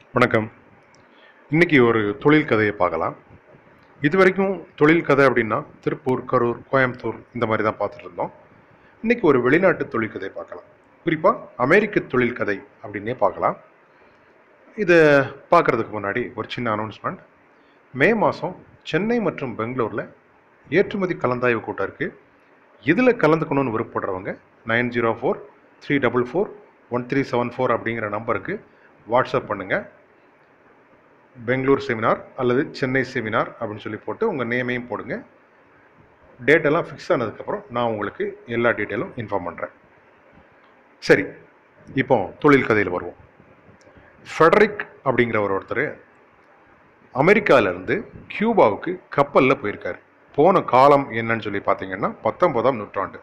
வணக்கம் இன்னைக்கு ஒரு தொழில் கதையை பார்க்கலாம் இது வரைக்கும் தொழில் கதை அப்படின்னா திருப்பூர் கரூர் கோயம்புத்தூர் இந்த மாதிரி தான் பார்த்துட்டு இருந்தோம் இன்னைக்கு ஒரு வெளிநாட்டு தொழில் கதை பார்க்கலாம் குறிப்பாக அமெரிக்க தொழில் கதை அப்படின்னே பார்க்கலாம் இதை பார்க்குறதுக்கு முன்னாடி ஒரு சின்ன அனௌன்ஸ்மெண்ட் மே மாதம் சென்னை மற்றும் பெங்களூரில் ஏற்றுமதி கலந்தாய்வு கூட்டம் இருக்குது இதில் கலந்துக்கணும்னு விருப்பப்படுறவங்க nine zero four three double four one three seven four அப்படிங்கிற நம்பருக்கு வாட்ஸ்அப் பண்ணுங்கள் பெங்களூர் செமினார் அல்லது சென்னை செமினார் அப்படின்னு சொல்லி போட்டு உங்கள் நேமையும் போடுங்க டேட் எல்லாம் ஃபிக்ஸ் ஆனதுக்கப்புறம் நான் உங்களுக்கு எல்லா டீட்டெயிலும் இன்ஃபார்ம் பண்ணுறேன் சரி இப்போ தொழில் கதையில் வருவோம் ஃபெடரிக் அப்படிங்கிற ஒரு ஒருத்தர் அமெரிக்காவிலேருந்து கியூபாவுக்கு கப்பலில் போயிருக்காரு போன காலம் என்னன்னு சொல்லி பார்த்தீங்கன்னா பத்தொன்பதாம் நூற்றாண்டு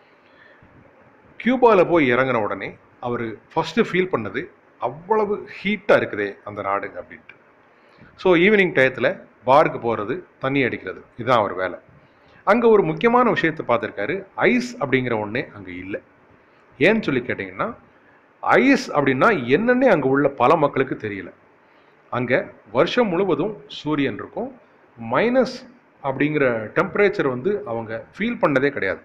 கியூபாவில் போய் இறங்கின உடனே அவர் ஃபஸ்ட்டு ஃபீல் பண்ணது அவ்வளவு ஹீட்டாக இருக்குதே அந்த நாடு அப்படின்ட்டு ஸோ ஈவினிங் டயத்தில் பாருக்கு போகிறது தண்ணி அடிக்கிறது இதுதான் அவர் வேலை அங்கே ஒரு முக்கியமான விஷயத்தை பார்த்துருக்காரு ஐஸ் அப்படிங்கிற ஒன்றே அங்கே இல்லை ஏன்னு சொல்லி கேட்டிங்கன்னா ஐஸ் அப்படின்னா என்னன்னே அங்கே உள்ள பல மக்களுக்கு தெரியல அங்கே வருஷம் முழுவதும் சூரியன் இருக்கும் மைனஸ் அப்படிங்கிற டெம்பரேச்சர் வந்து அவங்க ஃபீல் பண்ணதே கிடையாது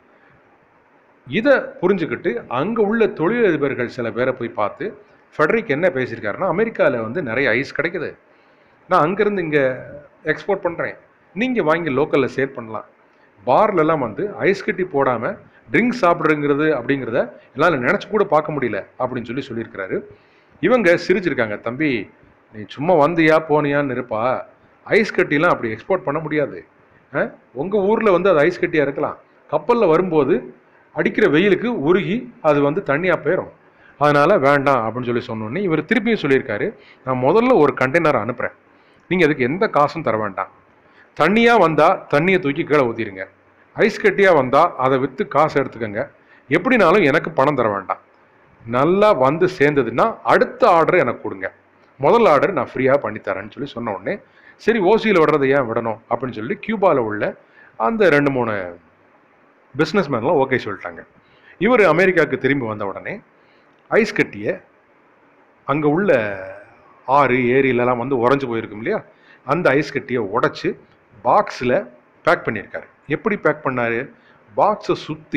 இதை புரிஞ்சுக்கிட்டு அங்கே உள்ள தொழிலதிபர்கள் சில பேரை போய் பார்த்து ஃபெடரிக் என்ன பேசியிருக்காருன்னா அமெரிக்காவில் வந்து நிறைய ஐஸ் கிடைக்குது நான் அங்கேருந்து இங்கே எக்ஸ்போர்ட் பண்ணுறேன் நீங்கள் வாங்கி லோக்கலில் சேல் பண்ணலாம் பார்லெல்லாம் வந்து ஐஸ் கட்டி போடாமல் ட்ரிங்க்ஸ் சாப்பிட்றங்கிறது அப்படிங்கிறத என்னால் நினச்சி கூட பார்க்க முடியல அப்படின்னு சொல்லி சொல்லியிருக்கிறாரு இவங்க சிரிச்சிருக்காங்க தம்பி நீ சும்மா வந்தியா போனியான்னு இருப்பா ஐஸ் கட்டிலாம் அப்படி எக்ஸ்போர்ட் பண்ண முடியாது உங்கள் ஊரில் வந்து அது ஐஸ் கட்டியாக இருக்கலாம் கப்பலில் வரும்போது அடிக்கிற வெயிலுக்கு உருகி அது வந்து தண்ணியாக போயிடும் அதனால் வேண்டாம் அப்படின்னு சொல்லி சொன்னோன்னே இவர் திருப்பியும் சொல்லியிருக்காரு நான் முதல்ல ஒரு கண்டெய்னர் அனுப்புகிறேன் நீங்கள் அதுக்கு எந்த காசும் தர வேண்டாம் தண்ணியாக வந்தால் தண்ணியை தூக்கி கீழே ஊற்றிடுங்க ஐஸ் கட்டியாக வந்தால் அதை விற்று காசு எடுத்துக்கோங்க எப்படினாலும் எனக்கு பணம் தர வேண்டாம் நல்லா வந்து சேர்ந்ததுன்னா அடுத்த ஆர்டர் எனக்கு கொடுங்க முதல் ஆர்டர் நான் ஃப்ரீயாக பண்ணித்தரேன்னு சொல்லி சொன்ன உடனே சரி ஓசியில் விடுறதை ஏன் விடணும் அப்படின்னு சொல்லி கியூபாவில் உள்ள அந்த ரெண்டு மூணு பிஸ்னஸ் மேன்லாம் ஓகே சொல்லிட்டாங்க இவர் அமெரிக்காவுக்கு திரும்பி வந்த உடனே ஐஸ் கட்டியை அங்கே உள்ள ஆறு ஏரியிலலாம் வந்து உறைஞ்சு போயிருக்கும் இல்லையா அந்த ஐஸ் கட்டியை உடச்சி பாக்ஸில் பேக் பண்ணியிருக்காரு எப்படி பேக் பண்ணார் பாக்ஸை சுற்றி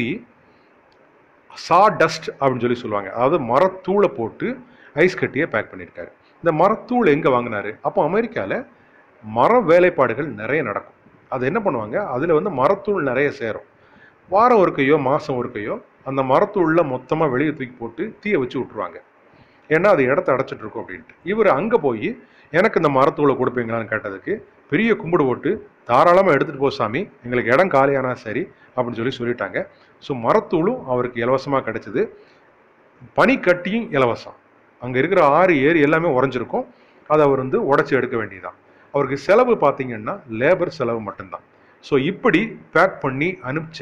சா டஸ்ட் அப்படின்னு சொல்லி சொல்லுவாங்க அதாவது மரத்தூளை போட்டு ஐஸ் கட்டியை பேக் பண்ணியிருக்காரு இந்த மரத்தூள் எங்கே வாங்கினாரு அப்போ அமெரிக்காவில் மர வேலைப்பாடுகள் நிறைய நடக்கும் அது என்ன பண்ணுவாங்க அதில் வந்து மரத்தூள் நிறைய சேரும் வாரம் ஒரு கையோ மாதம் ஒரு கையோ அந்த மரத்தூளில் மொத்தமாக வெளியே தூக்கி போட்டு தீயை வச்சு விட்ருவாங்க ஏன்னா அது இடத்த அடைச்சிட்டு இருக்கும் அப்படின்ட்டு இவர் அங்கே போய் எனக்கு இந்த மரத்தூளை கொடுப்பீங்களான்னு கேட்டதுக்கு பெரிய கும்பிடு போட்டு தாராளமாக எடுத்துகிட்டு போ சாமி எங்களுக்கு இடம் காலியானா சரி அப்படின்னு சொல்லி சொல்லிட்டாங்க ஸோ மரத்தூளும் அவருக்கு இலவசமாக கிடைச்சிது பனிக்கட்டியும் இலவசம் அங்கே இருக்கிற ஆறு ஏரி எல்லாமே உறைஞ்சிருக்கும் அதை அவர் வந்து உடச்சி எடுக்க வேண்டியதுதான் அவருக்கு செலவு பார்த்தீங்கன்னா லேபர் செலவு மட்டும்தான் ஸோ இப்படி பேக் பண்ணி அனுப்பிச்ச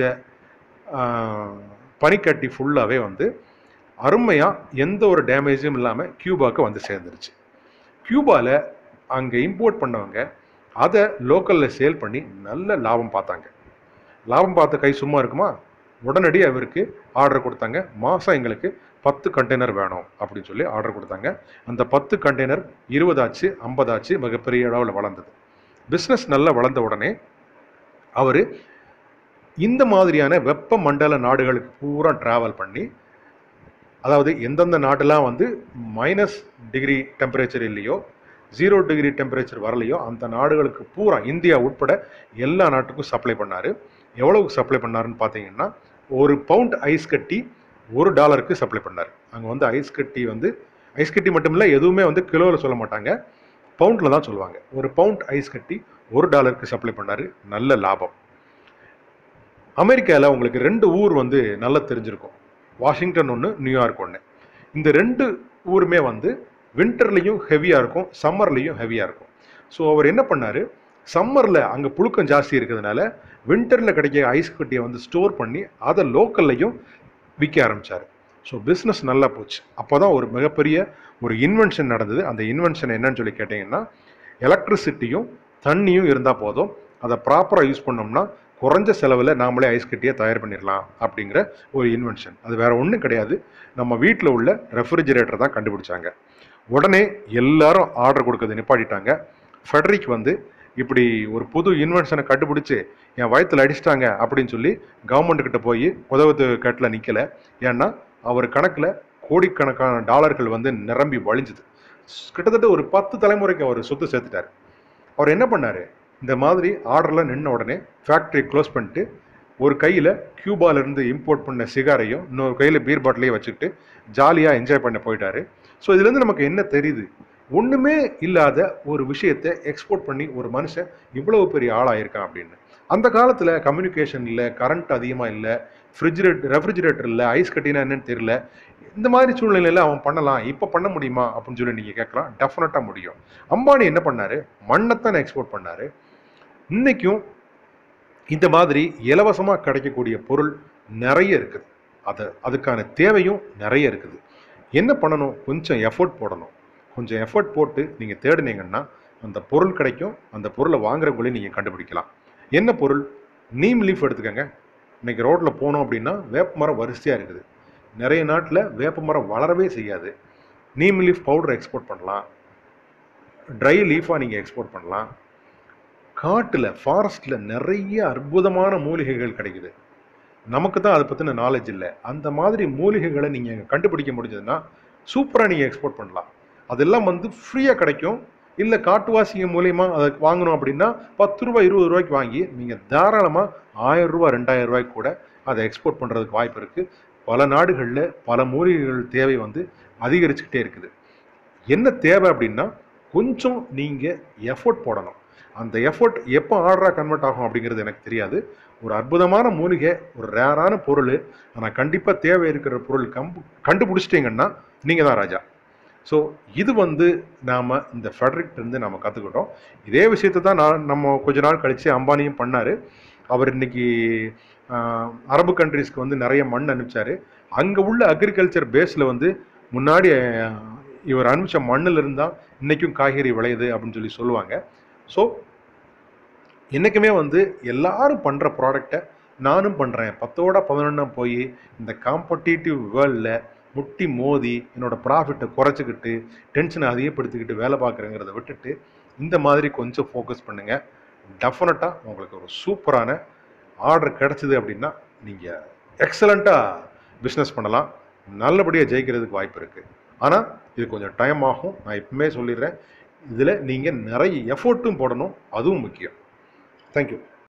பனிக்கட்டி ஃபுல்லாகவே வந்து அருமையாக எந்த ஒரு டேமேஜும் இல்லாமல் கியூபாவுக்கு வந்து சேர்ந்துருச்சு கியூபாவில் அங்கே இம்போர்ட் பண்ணவங்க அதை லோக்கலில் சேல் பண்ணி நல்ல லாபம் பார்த்தாங்க லாபம் பார்த்த கை சும்மா இருக்குமா உடனடி அவருக்கு ஆர்டர் கொடுத்தாங்க மாதம் எங்களுக்கு பத்து கண்டெய்னர் வேணும் அப்படின்னு சொல்லி ஆர்டர் கொடுத்தாங்க அந்த பத்து கண்டெய்னர் இருபதாச்சு ஐம்பதாச்சு மிகப்பெரிய அளவில் வளர்ந்தது பிஸ்னஸ் நல்லா வளர்ந்த உடனே அவர் இந்த மாதிரியான வெப்ப மண்டல நாடுகளுக்கு பூரா ட்ராவல் பண்ணி அதாவது எந்தெந்த நாட்டெல்லாம் வந்து மைனஸ் டிகிரி டெம்பரேச்சர் இல்லையோ ஜீரோ டிகிரி டெம்பரேச்சர் வரலையோ அந்த நாடுகளுக்கு பூரா இந்தியா உட்பட எல்லா நாட்டுக்கும் சப்ளை பண்ணார் எவ்வளவுக்கு சப்ளை பண்ணாருன்னு பார்த்தீங்கன்னா ஒரு பவுண்ட் ஐஸ் கட்டி ஒரு டாலருக்கு சப்ளை பண்ணார் அங்கே வந்து ஐஸ் கட்டி வந்து ஐஸ் கட்டி மட்டும் இல்லை எதுவுமே வந்து கிலோவில் சொல்ல மாட்டாங்க பவுண்டில் தான் சொல்லுவாங்க ஒரு பவுண்ட் ஐஸ் கட்டி ஒரு டாலருக்கு சப்ளை பண்ணார் நல்ல லாபம் அமெரிக்காவில் உங்களுக்கு ரெண்டு ஊர் வந்து நல்லா தெரிஞ்சிருக்கும் வாஷிங்டன் ஒன்று நியூயார்க் ஒன்று இந்த ரெண்டு ஊருமே வந்து வின்டர்லேயும் ஹெவியாக இருக்கும் சம்மர்லேயும் ஹெவியாக இருக்கும் ஸோ அவர் என்ன பண்ணார் சம்மரில் அங்கே புழுக்கம் ஜாஸ்தி இருக்கிறதுனால வின்டரில் கிடைக்கிற ஐஸ் கட்டியை வந்து ஸ்டோர் பண்ணி அதை லோக்கல்லையும் விற்க ஆரம்பித்தார் ஸோ பிஸ்னஸ் நல்லா போச்சு அப்போ தான் ஒரு மிகப்பெரிய ஒரு இன்வென்ஷன் நடந்தது அந்த இன்வென்ஷன் என்னன்னு சொல்லி கேட்டிங்கன்னா எலக்ட்ரிசிட்டியும் தண்ணியும் இருந்தால் போதும் அதை ப்ராப்பராக யூஸ் பண்ணோம்னா குறைஞ்ச செலவில் நாமளே ஐஸ் கட்டியை தயார் பண்ணிடலாம் அப்படிங்கிற ஒரு இன்வென்ஷன் அது வேற ஒன்றும் கிடையாது நம்ம வீட்டில் உள்ள ரெஃப்ரிஜிரேட்டர் தான் கண்டுபிடிச்சாங்க உடனே எல்லாரும் ஆர்டர் கொடுக்கறதை நிப்பாட்டிட்டாங்க ஃபெடரிக் வந்து இப்படி ஒரு புது இன்வென்ஷனை கண்டுபிடிச்சு என் வயத்தில் அடிச்சிட்டாங்க அப்படின்னு சொல்லி கவர்மெண்ட் கிட்ட போய் உதவுது கட்டில் நிற்கல ஏன்னா அவர் கணக்கில் கோடிக்கணக்கான டாலர்கள் வந்து நிரம்பி வழிஞ்சுது கிட்டத்தட்ட ஒரு பத்து தலைமுறைக்கு அவர் சொத்து சேர்த்துட்டார் அவர் என்ன பண்ணாரு இந்த மாதிரி ஆர்டர்லாம் நின்ன உடனே ஃபேக்ட்ரி க்ளோஸ் பண்ணிட்டு ஒரு கையில் இருந்து இம்போர்ட் பண்ண சிகாரையும் இன்னொரு கையில் பீர் பாட்டிலையும் வச்சுக்கிட்டு ஜாலியாக என்ஜாய் பண்ண போயிட்டாரு ஸோ இதுலேருந்து நமக்கு என்ன தெரியுது ஒன்றுமே இல்லாத ஒரு விஷயத்தை எக்ஸ்போர்ட் பண்ணி ஒரு மனுஷன் இவ்வளவு பெரிய ஆளாயிருக்கான் அப்படின்னு அந்த காலத்தில் கம்யூனிகேஷன் இல்லை கரண்ட் அதிகமாக இல்லை ஃப்ரிட்ஜிரேட் ரெஃப்ரிஜிரேட்டர் இல்லை ஐஸ் கட்டினா என்னன்னு தெரியல இந்த மாதிரி சூழ்நிலையில் அவன் பண்ணலாம் இப்போ பண்ண முடியுமா அப்படின்னு சொல்லி நீங்கள் கேட்கலாம் டெஃபினட்டாக முடியும் அம்பானி என்ன பண்ணாரு மண்ணைத்தான் எக்ஸ்போர்ட் பண்ணாரு இன்னைக்கும் இந்த மாதிரி இலவசமாக கிடைக்கக்கூடிய பொருள் நிறைய இருக்குது அது அதுக்கான தேவையும் நிறைய இருக்குது என்ன பண்ணணும் கொஞ்சம் எஃபோர்ட் போடணும் கொஞ்சம் எஃபோர்ட் போட்டு நீங்கள் தேடினீங்கன்னா அந்த பொருள் கிடைக்கும் அந்த பொருளை வாங்குறவங்களையும் நீங்கள் கண்டுபிடிக்கலாம் என்ன பொருள் நீம் லீஃப் எடுத்துக்கோங்க இன்னைக்கு ரோட்டில் போனோம் அப்படின்னா வேப்ப மரம் வரிசையாக இருக்குது நிறைய நாட்டில் வேப்ப மரம் வளரவே செய்யாது நீம் லீஃப் பவுடர் எக்ஸ்போர்ட் பண்ணலாம் ட்ரை லீஃபாக நீங்கள் எக்ஸ்போர்ட் பண்ணலாம் காட்டில் ஃபாரஸ்ட்டில் நிறைய அற்புதமான மூலிகைகள் கிடைக்குது நமக்கு தான் அதை பற்றின நாலேஜ் இல்லை அந்த மாதிரி மூலிகைகளை நீங்கள் கண்டுபிடிக்க முடிஞ்சதுன்னா சூப்பராக நீங்கள் எக்ஸ்போர்ட் பண்ணலாம் அதெல்லாம் வந்து ஃப்ரீயாக கிடைக்கும் இல்லை காட்டுவாசிங்க மூலியமாக அதை வாங்கணும் அப்படின்னா பத்து ரூபா இருபது ரூபாய்க்கு வாங்கி நீங்கள் தாராளமாக ஆயிரம் ரூபா ரெண்டாயிரம் ரூபாய்க்கு கூட அதை எக்ஸ்போர்ட் பண்ணுறதுக்கு வாய்ப்பு இருக்குது பல நாடுகளில் பல மூலிகைகள் தேவை வந்து அதிகரிச்சுக்கிட்டே இருக்குது என்ன தேவை அப்படின்னா கொஞ்சம் நீங்கள் எஃபோர்ட் போடணும் அந்த எஃபோர்ட் எப்போ ஆர்டராக கன்வெர்ட் ஆகும் அப்படிங்கிறது எனக்கு தெரியாது ஒரு அற்புதமான மூலிகை ஒரு ரேரான பொருள் ஆனால் கண்டிப்பாக தேவை இருக்கிற பொருள் கம்பு கண்டுபிடிச்சிட்டிங்கன்னா நீங்கள் தான் ராஜா ஸோ இது வந்து நாம் இந்த ஃபெடரிக் இருந்து நம்ம கற்றுக்கிட்டோம் இதே விஷயத்தை தான் நான் நம்ம கொஞ்ச நாள் கழித்து அம்பானியும் பண்ணார் அவர் இன்னைக்கு ஆஹ், அரபு கண்ட்ரீஸ்க்கு வந்து நிறைய மண் அனுப்பிச்சாரு அங்கே உள்ள அக்ரிகல்ச்சர் பேஸில் வந்து முன்னாடி ஆஹ், இவர் அனுப்பிச்ச மண்ணில் இருந்தால் இன்றைக்கும் காய்கறி விளையுது அப்படின்னு சொல்லி சொல்லுவாங்க ஸோ என்றைக்குமே வந்து எல்லாரும் பண்ணுற ப்ராடக்டை நானும் பண்ணுறேன் பத்தோட பதினொன்னா போய் இந்த காம்படிட்டிவ் வேர்ல்டில் முட்டி மோதி என்னோட ப்ராஃபிட்டை குறைச்சிக்கிட்டு டென்ஷனை அதிகப்படுத்திக்கிட்டு வேலை பார்க்குறேங்கிறத விட்டுட்டு இந்த மாதிரி கொஞ்சம் ஃபோக்கஸ் பண்ணுங்கள் டெஃபினட்டாக உங்களுக்கு ஒரு சூப்பரான ஆர்டர் கிடச்சிது அப்படின்னா நீங்கள் எக்ஸலண்ட்டாக பிஸ்னஸ் பண்ணலாம் நல்லபடியாக ஜெயிக்கிறதுக்கு வாய்ப்பு இருக்குது ஆனால் இது கொஞ்சம் டைம் ஆகும் நான் இப்பவுமே சொல்லிடுறேன் இதில் நீங்கள் நிறைய எஃபோர்ட்டும் போடணும் அதுவும் முக்கியம் தேங்க்யூ